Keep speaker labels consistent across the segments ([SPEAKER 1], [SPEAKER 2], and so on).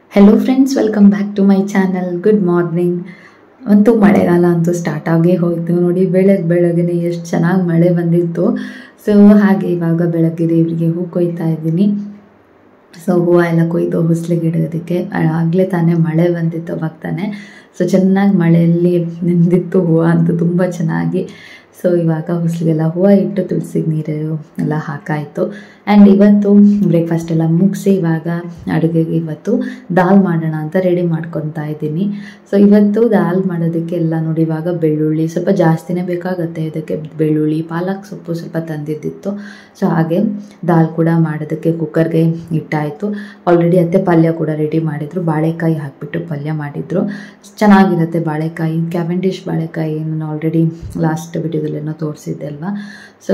[SPEAKER 1] hello friends welcome back to my channel good morning ಅಂತೂ ಮಳೆಗಾಲ ಅಂತೂ ಸ್ಟಾರ್ಟ್ ಆಗೇ ಹೋಯಿತು ನೋಡಿ ಬೆಳಗ್ಗೆ ಬೆಳಗ್ಗೆ ಎಷ್ಟು ಚೆನ್ನಾಗಿ ಮಳೆ ಬಂದಿತ್ತು ಸೊ ಹಾಗೆ ಇವಾಗ ಬೆಳಗ್ಗೆ ದೇವರಿಗೆ ಹೂ ಕೊಯ್ತಾ ಇದ್ದೀನಿ ಸೊ ಹೂವು ಎಲ್ಲ ಕೊಯ್ದು ಹೊಸ್ಲಿಗೆ ಇಡೋದಕ್ಕೆ ಆಗಲೇ ತಾನೇ ಮಳೆ ಬಂದಿತ್ತು ಅವಾಗ ತಾನೇ ಸೊ ಚೆನ್ನಾಗಿ ಮಳೆಯಲ್ಲಿ ನೆಂದಿತ್ತು ಹೂವು ಅಂತೂ ತುಂಬ ಚೆನ್ನಾಗಿ ಸೊ ಇವಾಗ ಹೊಸ್ಲಿಗೆಲ್ಲ ಹೂವು ಇಟ್ಟು ತುಳಸಿಗೆ ನೀರು ಎಲ್ಲ ಹಾಕಾಯಿತು ಆ್ಯಂಡ್ ಇವತ್ತು ಬ್ರೇಕ್ಫಾಸ್ಟ್ ಎಲ್ಲ ಮುಗಿಸಿ ಇವಾಗ ಅಡುಗೆಗೆ ಇವತ್ತು ದಾಲ್ ಮಾಡೋಣ ಅಂತ ರೆಡಿ ಮಾಡ್ಕೊತಾ ಇದ್ದೀನಿ ಸೊ ಇವತ್ತು ದಾಲ್ ಮಾಡೋದಕ್ಕೆ ಎಲ್ಲ ನೋಡಿ ಇವಾಗ ಬೆಳ್ಳುಳ್ಳಿ ಸ್ವಲ್ಪ ಜಾಸ್ತಿನೇ ಬೇಕಾಗುತ್ತೆ ಇದಕ್ಕೆ ಬೆಳ್ಳುಳ್ಳಿ ಪಾಲಕ್ ಸೊಪ್ಪು ಸ್ವಲ್ಪ ತಂದಿದ್ದಿತ್ತು ಸೊ ಹಾಗೆ ದಾಲ್ ಕೂಡ ಮಾಡೋದಕ್ಕೆ ಕುಕ್ಕರ್ಗೆ ಇಟ್ಟಾಯಿತು ಆಲ್ರೆಡಿ ಅತ್ತೆ ಪಲ್ಯ ಕೂಡ ರೆಡಿ ಮಾಡಿದರು ಬಾಳೆಕಾಯಿ ಹಾಕಿಬಿಟ್ಟು ಪಲ್ಯ ಮಾಡಿದರು ಚೆನ್ನಾಗಿರುತ್ತೆ ಬಾಳೆಕಾಯಿ ಕ್ಯಾವೆಂಡಿಶ್ ಬಾಳೆಕಾಯಿ ನಾನು ಆಲ್ರೆಡಿ ಲಾಸ್ಟ್ ವಿಡಿಯೋದಲ್ಲೇನೋ ತೋರಿಸಿದ್ದೆ ಅಲ್ವಾ ಸೊ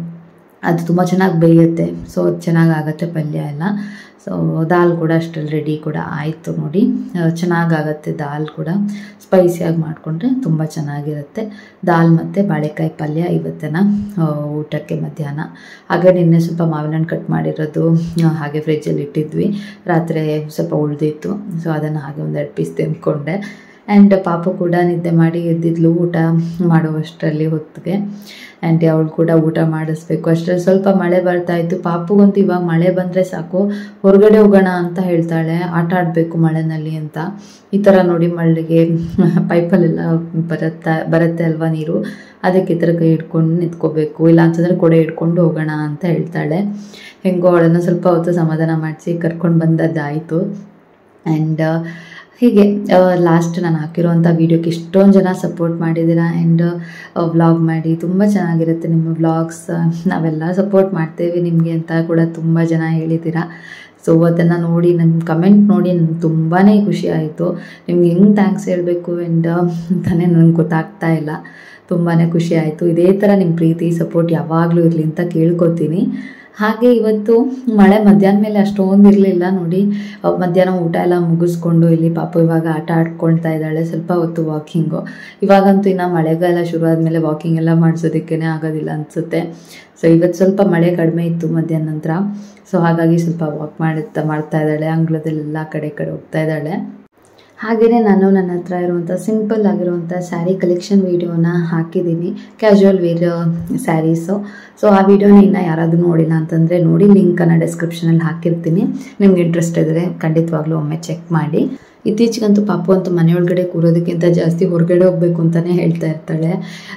[SPEAKER 1] ಅದು ತುಂಬ ಚೆನ್ನಾಗಿ ಬೇಯುತ್ತೆ ಸೊ ಅದು ಚೆನ್ನಾಗಾಗತ್ತೆ ಪಲ್ಯ ಎಲ್ಲ ಸೊ ದಾಲ್ ಕೂಡ ಅಷ್ಟರಲ್ಲಿ ರೆಡಿ ಕೂಡ ಆಯಿತು ನೋಡಿ ಚೆನ್ನಾಗಾಗತ್ತೆ ದಾಲ್ ಕೂಡ ಸ್ಪೈಸಿಯಾಗಿ ಮಾಡಿಕೊಂಡ್ರೆ ತುಂಬ ಚೆನ್ನಾಗಿರುತ್ತೆ ದಾಲ್ ಮತ್ತು ಬಾಳೆಕಾಯಿ ಪಲ್ಯ ಇವತ್ತಿನ ಊಟಕ್ಕೆ ಮಧ್ಯಾಹ್ನ ಹಾಗೆ ನಿನ್ನೆ ಸ್ವಲ್ಪ ಮಾವಿನ ಹಣ್ಣು ಕಟ್ ಮಾಡಿರೋದು ಹಾಗೆ ಫ್ರಿಜ್ಜಲ್ಲಿ ಇಟ್ಟಿದ್ವಿ ರಾತ್ರಿ ಸ್ವಲ್ಪ ಉಳಿದಿತ್ತು ಸೊ ಅದನ್ನು ಹಾಗೆ ಒಂದೆರಡು ಪೀಸ್ ತಿಂದ್ಕೊಂಡೆ ಆ್ಯಂಡ್ ಪಾಪು ಕೂಡ ನಿದ್ದೆ ಮಾಡಿ ಎದ್ದಿದ್ಲು ಊಟ ಮಾಡುವಷ್ಟರಲ್ಲಿ ಹೊತ್ತಿಗೆ ಆ್ಯಂಡ್ ಅವಳು ಕೂಡ ಊಟ ಮಾಡಿಸ್ಬೇಕು ಅಷ್ಟರಲ್ಲಿ ಸ್ವಲ್ಪ ಮಳೆ ಬರ್ತಾ ಇತ್ತು ಪಾಪುಗಂತೂ ಇವಾಗ ಮಳೆ ಬಂದರೆ ಸಾಕು ಹೊರಗಡೆ ಹೋಗೋಣ ಅಂತ ಹೇಳ್ತಾಳೆ ಆಟ ಆಡಬೇಕು ಮಳೆನಲ್ಲಿ ಅಂತ ಈ ಥರ ನೋಡಿ ಮಳೆಗೆ ಪೈಪಲ್ಲೆಲ್ಲ ಬರುತ್ತಾ ಬರುತ್ತೆ ಅಲ್ವಾ ನೀರು ಅದಕ್ಕೆ ಈ ಥರ ಕೈ ಹಿಡ್ಕೊಂಡು ನಿಂತ್ಕೋಬೇಕು ಇಲ್ಲ ಅಂತಂದರೆ ಕೊಡೆ ಹಿಡ್ಕೊಂಡು ಹೋಗೋಣ ಅಂತ ಹೇಳ್ತಾಳೆ ಹೆಂಗೋ ಅವಳನ್ನು ಸ್ವಲ್ಪ ಹೊತ್ತು ಸಮಾಧಾನ ಮಾಡಿಸಿ ಕರ್ಕೊಂಡು ಬಂದದ್ದಾಯಿತು ಆ್ಯಂಡ್ ಹೀಗೆ ಲಾಸ್ಟ್ ನಾನು ಹಾಕಿರೋವಂಥ ವೀಡಿಯೋಕ್ಕೆ ಇಷ್ಟೊಂದು ಜನ ಸಪೋರ್ಟ್ ಮಾಡಿದ್ದೀರಾ ಆ್ಯಂಡ್ ವ್ಲಾಗ್ ಮಾಡಿ ತುಂಬ ಚೆನ್ನಾಗಿರುತ್ತೆ ನಿಮ್ಮ ವ್ಲಾಗ್ಸ್ ನಾವೆಲ್ಲ ಸಪೋರ್ಟ್ ಮಾಡ್ತೇವೆ ನಿಮಗೆ ಅಂತ ಕೂಡ ತುಂಬ ಜನ ಹೇಳಿದ್ದೀರಾ ಸೊ ಅದನ್ನು ನೋಡಿ ನನ್ನ ಕಮೆಂಟ್ ನೋಡಿ ನನಗೆ ತುಂಬಾ ಖುಷಿ ಆಯಿತು ನಿಮ್ಗೆ ಹೆಂಗೆ ಥ್ಯಾಂಕ್ಸ್ ಹೇಳಬೇಕು ಆ್ಯಂಡ್ ಅಂತಾನೆ ನನಗೆ ಗೊತ್ತಾಗ್ತಾ ಇಲ್ಲ ತುಂಬಾ ಖುಷಿ ಆಯಿತು ಇದೇ ಥರ ನಿಮ್ಮ ಪ್ರೀತಿ ಸಪೋರ್ಟ್ ಯಾವಾಗಲೂ ಇರಲಿ ಅಂತ ಕೇಳ್ಕೊತೀನಿ ಹಾಗೆ ಇವತ್ತು ಮಳೆ ಮಧ್ಯಾಹ್ನ ಮೇಲೆ ಅಷ್ಟೊಂದು ಇರಲಿಲ್ಲ ನೋಡಿ ಮಧ್ಯಾಹ್ನ ಊಟ ಎಲ್ಲ ಮುಗಿಸ್ಕೊಂಡು ಇಲ್ಲಿ ಪಾಪು ಇವಾಗ ಆಟ ಆಡ್ಕೊಳ್ತಾ ಇದ್ದಾಳೆ ಸ್ವಲ್ಪ ಹೊತ್ತು ವಾಕಿಂಗು ಇವಾಗಂತೂ ಇನ್ನು ಮಳೆಗಾಲ ಶುರು ಆದಮೇಲೆ ವಾಕಿಂಗ್ ಎಲ್ಲ ಮಾಡಿಸೋದಕ್ಕೇ ಆಗೋದಿಲ್ಲ ಅನಿಸುತ್ತೆ ಸೊ ಇವತ್ತು ಸ್ವಲ್ಪ ಮಳೆ ಕಡಿಮೆ ಇತ್ತು ಮಧ್ಯಾಹ್ನ ನಂತರ ಸೊ ಹಾಗಾಗಿ ಸ್ವಲ್ಪ ವಾಕ್ ಮಾಡುತ್ತಾ ಮಾಡ್ತಾ ಇದ್ದಾಳೆ ಅಂಗಳದಲ್ಲೆಲ್ಲ ಕಡೆ ಕಡೆ ಹೋಗ್ತಾ ಇದ್ದಾಳೆ ಹಾಗೆಯೇ ನಾನು ನನ್ನ ಹತ್ರ ಇರುವಂಥ ಸಿಂಪಲ್ ಆಗಿರುವಂಥ ಸ್ಯಾರಿ ಕಲೆಕ್ಷನ್ ವೀಡಿಯೋನ ಹಾಕಿದ್ದೀನಿ ಕ್ಯಾಶುವಲ್ ವೇರ್ ಸ್ಯಾರೀಸು ಸೊ ಆ ವಿಡಿಯೋನ ಇನ್ನು ಯಾರಾದರೂ ನೋಡಿಲ್ಲ ಅಂತಂದರೆ ನೋಡಿ ಲಿಂಕನ್ನು ಡಿಸ್ಕ್ರಿಪ್ಷನಲ್ಲಿ ಹಾಕಿರ್ತೀನಿ ನಿಮ್ಗೆ ಇಂಟ್ರೆಸ್ಟ್ ಇದ್ದರೆ ಖಂಡಿತವಾಗ್ಲೂ ಒಮ್ಮೆ ಚೆಕ್ ಮಾಡಿ ಇತ್ತೀಚೆಗಂತೂ ಪಾಪು ಅಂತೂ ಮನೆಯೊಳಗಡೆ ಕೂರೋದಕ್ಕಿಂತ ಜಾಸ್ತಿ ಹೊರಗಡೆ ಹೋಗ್ಬೇಕು ಅಂತಲೇ ಹೇಳ್ತಾ ಇರ್ತಾಳೆ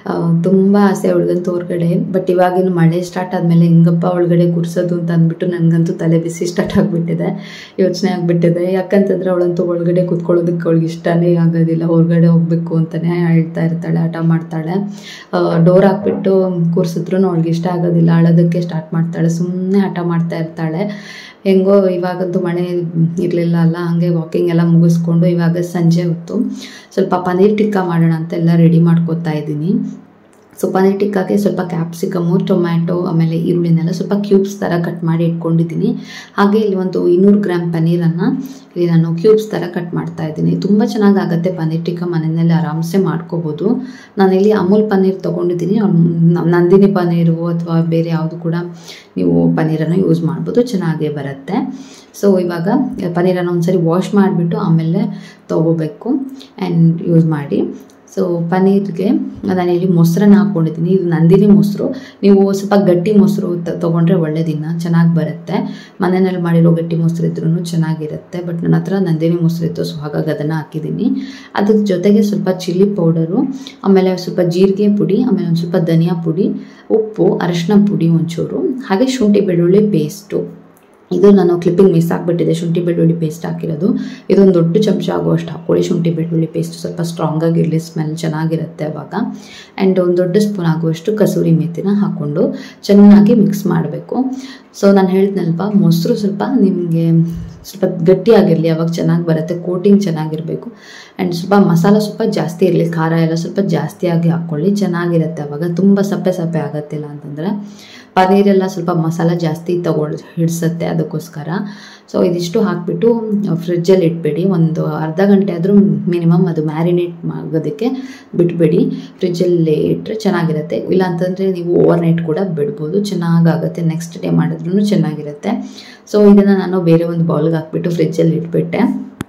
[SPEAKER 1] ತುಂಬ ಆಸೆ ಅವಳಿಗಂತೂ ಹೊರಗಡೆ ಬಟ್ ಇವಾಗಿನ ಮಳೆ ಸ್ಟಾರ್ಟ್ ಆದಮೇಲೆ ಹಿಂಗಪ್ಪ ಒಳಗಡೆ ಕೂರಿಸೋದು ಅಂತ ಅಂದ್ಬಿಟ್ಟು ನನಗಂತೂ ತಲೆ ಬಿಸಿ ಸ್ಟಾರ್ಟ್ ಆಗಿಬಿಟ್ಟಿದೆ ಯೋಚನೆ ಆಗಿಬಿಟ್ಟಿದೆ ಯಾಕಂತಂದರೆ ಅವಳಂತೂ ಒಳಗಡೆ ಕೂತ್ಕೊಳ್ಳೋದಕ್ಕೆ ಅವಳಿಗೆ ಇಷ್ಟನೇ ಆಗೋದಿಲ್ಲ ಹೊರಗಡೆ ಹೋಗಬೇಕು ಅಂತಲೇ ಹೇಳ್ತಾ ಇರ್ತಾಳೆ ಆಟ ಮಾಡ್ತಾಳೆ ಡೋರ್ ಹಾಕ್ಬಿಟ್ಟು ಕೂರಿಸಿದ್ರು ಅವಳಿಗೆ ಇಷ್ಟ ಆಗೋದಿಲ್ಲ ಅಳೋದಕ್ಕೆ ಸ್ಟಾರ್ಟ್ ಮಾಡ್ತಾಳೆ ಸುಮ್ಮನೆ ಆಟ ಮಾಡ್ತಾ ಇರ್ತಾಳೆ ಹೆಂಗೋ ಇವಾಗಂತೂ ಮಳೆ ಇರಲಿಲ್ಲ ಅಲ್ಲ ಹಾಗೆ ವಾಕಿಂಗ್ ಎಲ್ಲ ಮುಗಿಸ್ಕೊಂಡು ಇವಾಗ ಸಂಜೆ ಹೊತ್ತು ಸ್ವಲ್ಪ ಪನ್ನೀರ್ ಟಿಕ್ಕಾ ಮಾಡೋಣ ಅಂತ ಎಲ್ಲ ರೆಡಿ ಮಾಡ್ಕೋತಾ ಇದ್ದೀನಿ ಸೊ ಪನ್ನೀರ್ ಟಿಕ್ಕಾಗೆ ಸ್ವಲ್ಪ ಕ್ಯಾಪ್ಸಿಕಮು ಟೊಮ್ಯಾಟೊ ಆಮೇಲೆ ಈರುಳ್ಳಿನೆಲ್ಲ ಸ್ವಲ್ಪ ಕ್ಯೂಬ್ಸ್ ಥರ ಕಟ್ ಮಾಡಿ ಇಟ್ಕೊಂಡಿದ್ದೀನಿ ಹಾಗೆ ಇಲ್ಲಿ ಒಂದು ಇನ್ನೂರು ಗ್ರಾಮ್ ಪನ್ನೀರನ್ನು ಇಲ್ಲಿ ನಾನು ಕ್ಯೂಬ್ಸ್ ಥರ ಕಟ್ ಮಾಡ್ತಾ ಇದ್ದೀನಿ ತುಂಬ ಚೆನ್ನಾಗಿ ಆಗುತ್ತೆ ಪನ್ನೀರ್ ಟಿಕ್ಕಾ ಮನೆಯಲ್ಲಿ ಆರಾಮ್ಸೆ ಮಾಡ್ಕೋಬೋದು ನಾನಿಲ್ಲಿ ಅಮೂಲ್ ಪನ್ನೀರ್ ತೊಗೊಂಡಿದ್ದೀನಿ ನಂದಿನಿ ಪನ್ನೀರು ಅಥವಾ ಬೇರೆ ಯಾವುದು ಕೂಡ ನೀವು ಪನ್ನೀರನ್ನು ಯೂಸ್ ಮಾಡ್ಬೋದು ಚೆನ್ನಾಗೇ ಬರುತ್ತೆ ಸೊ ಇವಾಗ ಪನ್ನೀರನ್ನು ಒಂದ್ಸರಿ ವಾಶ್ ಮಾಡಿಬಿಟ್ಟು ಆಮೇಲೆ ತೊಗೋಬೇಕು ಆ್ಯಂಡ್ ಯೂಸ್ ಮಾಡಿ ಸೊ ಪನ್ನೀರ್ಗೆ ನಾನಿಲ್ಲಿ ಮೊಸರನ್ನ ಹಾಕ್ಕೊಂಡಿದ್ದೀನಿ ಇದು ನಂದಿನಿ ಮೊಸರು ನೀವು ಸ್ವಲ್ಪ ಗಟ್ಟಿ ಮೊಸರು ತೊಗೊಂಡ್ರೆ ಒಳ್ಳೇದಿನ್ನ ಚೆನ್ನಾಗಿ ಬರುತ್ತೆ ಮನೆಯಲ್ಲಿ ಮಾಡಿರೋ ಗಟ್ಟಿ ಮೊಸರು ಇದ್ರೂ ಚೆನ್ನಾಗಿರುತ್ತೆ ಬಟ್ ನನ್ನ ಹತ್ರ ನಂದಿನಿ ಮೊಸರು ಇತ್ತು ಸೊ ಹಾಗಾಗಿ ಅದನ್ನು ಹಾಕಿದ್ದೀನಿ ಅದ್ರ ಜೊತೆಗೆ ಸ್ವಲ್ಪ ಚಿಲ್ಲಿ ಪೌಡರು ಆಮೇಲೆ ಸ್ವಲ್ಪ ಜೀರಿಗೆ ಪುಡಿ ಆಮೇಲೆ ಒಂದು ಸ್ವಲ್ಪ ಧನಿಯಾ ಪುಡಿ ಉಪ್ಪು ಅರಿಶಿನ ಪುಡಿ ಒಂಚೂರು ಹಾಗೆ ಶುಂಠಿ ಬೆಳ್ಳುಳ್ಳಿ ಪೇಸ್ಟು ಇದು ನಾನು ಕ್ಲಿಪ್ಪಿಂಗ್ ಮಿಸ್ ಆಗಿಬಿಟ್ಟಿದೆ ಶುಂಠಿ ಬೆಳ್ಳುಳ್ಳಿ ಪೇಸ್ಟ್ ಹಾಕಿರೋದು ಇದೊಂದು ದೊಡ್ಡ ಚಮಚ ಆಗುವಷ್ಟು ಹಾಕ್ಕೊಳ್ಳಿ ಶುಂಠಿ ಬೆಳ್ಳುಳ್ಳಿ ಪೇಸ್ಟ್ ಸ್ವಲ್ಪ ಸ್ಟ್ರಾಂಗಾಗಿರಲಿ ಸ್ಮೆಲ್ ಚೆನ್ನಾಗಿರುತ್ತೆ ಅವಾಗ ಆ್ಯಂಡ್ ಒಂದು ದೊಡ್ಡ ಸ್ಪೂನ್ ಆಗುವಷ್ಟು ಕಸೂರಿ ಮೇಥಿನ ಹಾಕ್ಕೊಂಡು ಚೆನ್ನಾಗಿ ಮಿಕ್ಸ್ ಮಾಡಬೇಕು ಸೊ ನಾನು ಹೇಳಿದ್ನಲ್ವ ಮೊಸರು ಸ್ವಲ್ಪ ನಿಮಗೆ ಸ್ವಲ್ಪ ಗಟ್ಟಿಯಾಗಿರಲಿ ಅವಾಗ ಚೆನ್ನಾಗಿ ಬರುತ್ತೆ ಕೋಟಿಂಗ್ ಚೆನ್ನಾಗಿರಬೇಕು ಆ್ಯಂಡ್ ಸ್ವಲ್ಪ ಮಸಾಲ ಸ್ವಲ್ಪ ಜಾಸ್ತಿ ಇರಲಿ ಖಾರ ಎಲ್ಲ ಸ್ವಲ್ಪ ಜಾಸ್ತಿಯಾಗಿ ಹಾಕ್ಕೊಳ್ಳಿ ಚೆನ್ನಾಗಿರುತ್ತೆ ಅವಾಗ ತುಂಬ ಸಪ್ಪೆ ಸಪ್ಪೆ ಆಗುತ್ತಿಲ್ಲ ಅಂತಂದರೆ ಪನ್ನೀರೆಲ್ಲ ಸ್ವಲ್ಪ ಮಸಾಲ ಜಾಸ್ತಿ ತಗೊಳ್ ಹಿಡಿಸುತ್ತೆ ಅದಕ್ಕೋಸ್ಕರ ಸೊ ಇದಿಷ್ಟು ಹಾಕಿಬಿಟ್ಟು ಫ್ರಿಜ್ಜಲ್ಲಿ ಇಟ್ಬಿಡಿ ಒಂದು ಅರ್ಧ ಗಂಟೆ ಆದರೂ ಮಿನಿಮಮ್ ಅದು ಮ್ಯಾರಿನೇಟ್ ಆಗೋದಕ್ಕೆ ಬಿಟ್ಬಿಡಿ ಫ್ರಿಜ್ಜಲ್ಲಿ ಇಟ್ಟರೆ ಚೆನ್ನಾಗಿರುತ್ತೆ ಇಲ್ಲ ಅಂತಂದರೆ ನೀವು ಓವರ್ ನೈಟ್ ಕೂಡ ಬಿಡ್ಬೋದು ಚೆನ್ನಾಗಾಗುತ್ತೆ ನೆಕ್ಸ್ಟ್ ಡೇ ಮಾಡಿದ್ರೂ ಚೆನ್ನಾಗಿರುತ್ತೆ ಸೊ ಇದನ್ನು ನಾನು ಬೇರೆ ಒಂದು ಬೌಲ್ಗೆ ಹಾಕ್ಬಿಟ್ಟು ಫ್ರಿಜ್ಜಲ್ಲಿ ಇಟ್ಬಿಟ್ಟೆ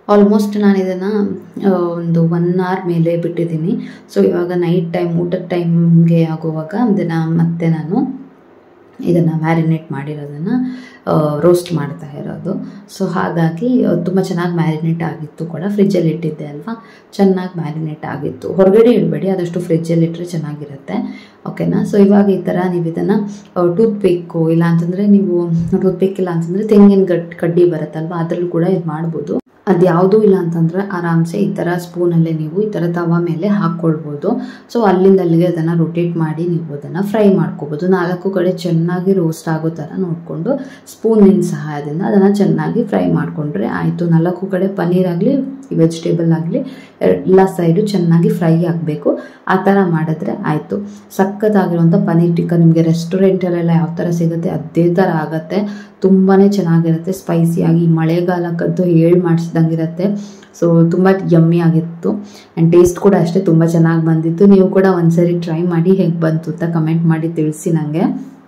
[SPEAKER 1] ಆಲ್ಮೋಸ್ಟ್ ನಾನು ಇದನ್ನು ಒಂದು ಒನ್ ಅವರ್ ಮೇಲೆ ಬಿಟ್ಟಿದ್ದೀನಿ ಸೊ ಇವಾಗ ನೈಟ್ ಟೈಮ್ ಊಟದ ಟೈಮ್ಗೆ ಆಗುವಾಗ ಇದನ್ನು ಮತ್ತೆ ನಾನು ಇದನ್ನು ಮ್ಯಾರಿನೇಟ್ ಮಾಡಿರೋದನ್ನು ರೋಸ್ಟ್ ಮಾಡ್ತಾ ಇರೋದು ಸೊ ಹಾಗಾಗಿ ತುಂಬ ಚೆನ್ನಾಗಿ ಮ್ಯಾರಿನೇಟ್ ಆಗಿತ್ತು ಕೂಡ ಫ್ರಿಜ್ಜಲ್ಲಿ ಇಟ್ಟಿದ್ದೆ ಅಲ್ವಾ ಚೆನ್ನಾಗಿ ಮ್ಯಾರಿನೇಟ್ ಆಗಿತ್ತು ಹೊರಗಡೆ ಇಡಬೇಡಿ ಆದಷ್ಟು ಫ್ರಿಜ್ಜಲ್ಲಿ ಇಟ್ಟರೆ ಚೆನ್ನಾಗಿರುತ್ತೆ ಓಕೆನಾ ಸೊ ಇವಾಗ ಈ ಥರ ನೀವು ಇದನ್ನು ಟೂತ್ ಪಿಕ್ಕು ಇಲ್ಲ ಅಂತಂದರೆ ನೀವು ಟೂತ್ ಪಿಕ್ ಇಲ್ಲ ಅಂತಂದರೆ ತೆಂಗಿನ ಗಟ್ ಕಡ್ಡಿ ಬರುತ್ತಲ್ವ ಅದರಲ್ಲೂ ಕೂಡ ಇದು ಮಾಡ್ಬೋದು ಅದು ಯಾವುದೂ ಇಲ್ಲ ಅಂತಂದರೆ ಆರಾಮ್ಸೆ ಈ ಥರ ಸ್ಪೂನಲ್ಲೇ ನೀವು ಈ ಥರ ತವ ಮೇಲೆ ಹಾಕ್ಕೊಳ್ಬೋದು ಸೊ ಅಲ್ಲಿಂದ ಅಲ್ಲಿಗೆ ಅದನ್ನು ರೊಟೇಟ್ ಮಾಡಿ ನೀವು ಅದನ್ನು ಫ್ರೈ ಮಾಡ್ಕೋಬೋದು ನಾಲ್ಕು ಕಡೆ ಚೆನ್ನಾಗಿ ರೋಸ್ಟ್ ಆಗೋ ಥರ ನೋಡಿಕೊಂಡು ಸ್ಪೂನಿನ ಸಹಾಯದಿಂದ ಅದನ್ನು ಚೆನ್ನಾಗಿ ಫ್ರೈ ಮಾಡಿಕೊಂಡ್ರೆ ಆಯಿತು ನಾಲ್ಕು ಕಡೆ ಪನ್ನೀರ್ ಆಗಲಿ ವೆಜಿಟೇಬಲ್ ಆಗಲಿ ಎಲ್ಲ ಸೈಡು ಚೆನ್ನಾಗಿ ಫ್ರೈ ಆಗಬೇಕು ಆ ಥರ ಮಾಡಿದ್ರೆ ಆಯಿತು ಸಖತ್ತಾಗಿರುವಂಥ ಪನ್ನೀರ್ ಟಿಕ್ಕ ನಿಮಗೆ ರೆಸ್ಟೋರೆಂಟಲ್ಲೆಲ್ಲ ಯಾವ ಥರ ಸಿಗುತ್ತೆ ಅದೇ ಥರ ಆಗುತ್ತೆ ತುಂಬಾ ಚೆನ್ನಾಗಿರುತ್ತೆ ಸ್ಪೈಸಿಯಾಗಿ ಮಳೆಗಾಲಕ್ಕಂತೂ ಹೇಳಿ ಮಾಡಿಸ್ದಂಗಿರುತ್ತೆ ಸೊ ತುಂಬ ಯಮ್ಮಿ ಆಗಿತ್ತು ಆ್ಯಂಡ್ ಟೇಸ್ಟ್ ಕೂಡ ಅಷ್ಟೇ ತುಂಬ ಚೆನ್ನಾಗಿ ಬಂದಿತ್ತು ನೀವು ಕೂಡ ಒಂದ್ಸರಿ ಟ್ರೈ ಮಾಡಿ ಹೇಗೆ ಬಂತು ಅಂತ ಕಮೆಂಟ್ ಮಾಡಿ ತಿಳಿಸಿ ನನಗೆ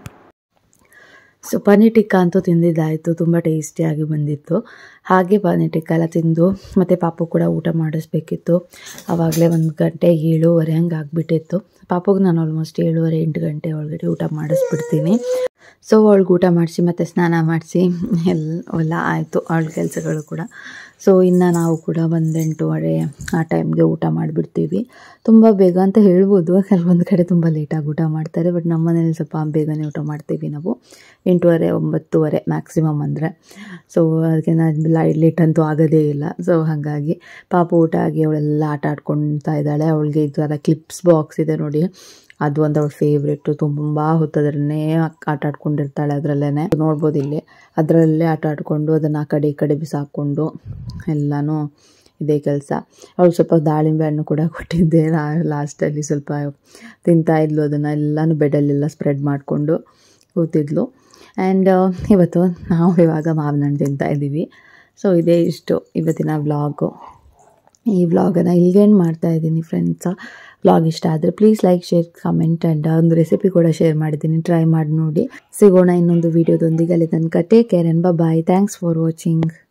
[SPEAKER 1] ಸೊ ಪನ್ನೀರ್ ಟಿಕ್ಕ ಅಂತೂ ತಿಂದಿದ್ದಾಯಿತು ತುಂಬ ಟೇಸ್ಟಿಯಾಗಿ ಬಂದಿತ್ತು ಹಾಗೆ ಪನ್ನೀರ್ ಟಿಕ್ಕ ಎಲ್ಲ ತಿಂದು ಮತ್ತು ಪಾಪು ಕೂಡ ಊಟ ಮಾಡಿಸ್ಬೇಕಿತ್ತು ಆವಾಗಲೇ ಒಂದು ಗಂಟೆ ಏಳುವರೆ ಹಂಗೆ ಆಗಿಬಿಟ್ಟಿತ್ತು ಪಾಪುಗೆ ನಾನು ಆಲ್ಮೋಸ್ಟ್ ಏಳುವರೆ ಎಂಟು ಗಂಟೆ ಒಳಗಡೆ ಊಟ ಮಾಡಿಸ್ಬಿಡ್ತೀನಿ ಸೊ ಅವಳಿಗೆ ಊಟ ಮಾಡಿಸಿ ಮತ್ತು ಸ್ನಾನ ಮಾಡಿಸಿ ಎಲ್ಲ ಎಲ್ಲ ಆಯಿತು ಅವಳ ಕೆಲಸಗಳು ಕೂಡ ಸೊ ಇನ್ನು ನಾವು ಕೂಡ ಒಂದು ಎಂಟೂವರೆ ಆ ಟೈಮ್ಗೆ ಊಟ ಮಾಡಿಬಿಡ್ತೀವಿ ತುಂಬ ಬೇಗ ಅಂತ ಹೇಳ್ಬೋದು ಕೆಲವೊಂದು ಕಡೆ ತುಂಬ ಲೇಟಾಗಿ ಊಟ ಮಾಡ್ತಾರೆ ಬಟ್ ನಮ್ಮ ಮನೇಲಿ ಸ್ವಲ್ಪ ಬೇಗನೆ ಊಟ ಮಾಡ್ತೀವಿ ನಾವು ಎಂಟೂವರೆ ಒಂಬತ್ತುವರೆ ಮ್ಯಾಕ್ಸಿಮಮ್ ಅಂದರೆ ಸೊ ಅದಕ್ಕೆ ನಾನು ಲೇಟ್ ಅಂತೂ ಆಗೋದೇ ಇಲ್ಲ ಸೊ ಹಾಗಾಗಿ ಪಾಪ ಊಟ ಆಗಿ ಅವಳೆಲ್ಲ ಆಟ ಆಡ್ಕೊಳ್ತಾ ಇದ್ದಾಳೆ ಅವಳಿಗೆ ಈ ಥರ ಕ್ಲಿಪ್ಸ್ ಬಾಕ್ಸ್ ಇದೆ ನೋಡಿ ಅದು ಒಂದು ಅವಳ ಫೇವ್ರೆಟ್ಟು ತುಂಬ ಹೊತ್ತದ್ರನ್ನೇ ಆಟ ಆಡ್ಕೊಂಡಿರ್ತಾಳೆ ಅದರಲ್ಲೇ ನೋಡ್ಬೋದು ಇಲ್ಲಿ ಅದರಲ್ಲೇ ಆಟ ಆಡ್ಕೊಂಡು ಅದನ್ನು ಆ ಕಡೆ ಈ ಕಡೆ ಬಿಸಾಕೊಂಡು ಎಲ್ಲನೂ ಇದೇ ಕೆಲಸ ಅವಳು ಸ್ವಲ್ಪ ದಾಳಿಂಬೆ ಹಣ್ಣು ಕೂಡ ಕೊಟ್ಟಿದ್ದೆ ಲಾಸ್ಟಲ್ಲಿ ಸ್ವಲ್ಪ ತಿಂತಾ ಇದ್ಲು ಅದನ್ನು ಎಲ್ಲನೂ ಬೆಡಲ್ಲೆಲ್ಲ ಸ್ಪ್ರೆಡ್ ಮಾಡಿಕೊಂಡು ಕೂತಿದ್ಲು ಆ್ಯಂಡ್ ಇವತ್ತು ನಾವು ಇವಾಗ ಮಾವಿನ ಹಣ್ಣು ತಿಂತಾ ಇದ್ದೀವಿ ಸೊ ಇದೇ ಇಷ್ಟು ಇವತ್ತಿನ ವ್ಲಾಗು ಈ ವ್ಲಾಗನ್ನು ಇಲ್ಲಿಗೇನು ಮಾಡ್ತಾ ಇದ್ದೀನಿ ಫ್ರೆಂಡ್ಸ ವ್ಲಾಗ್ ಇಷ್ಟ ಆದರೆ please like share comment and ಒಂದು ರೆಸಿಪಿ ಕೂಡ ಶೇರ್ ಮಾಡಿದ್ದೀನಿ ಟ್ರೈ ಮಾಡಿ ನೋಡಿ ಸಿಗೋಣ ಇನ್ನೊಂದು ವೀಡಿಯೋದೊಂದಿಗೆ ಅಲ್ಲಿ ತನಕ take care and bye thanks for watching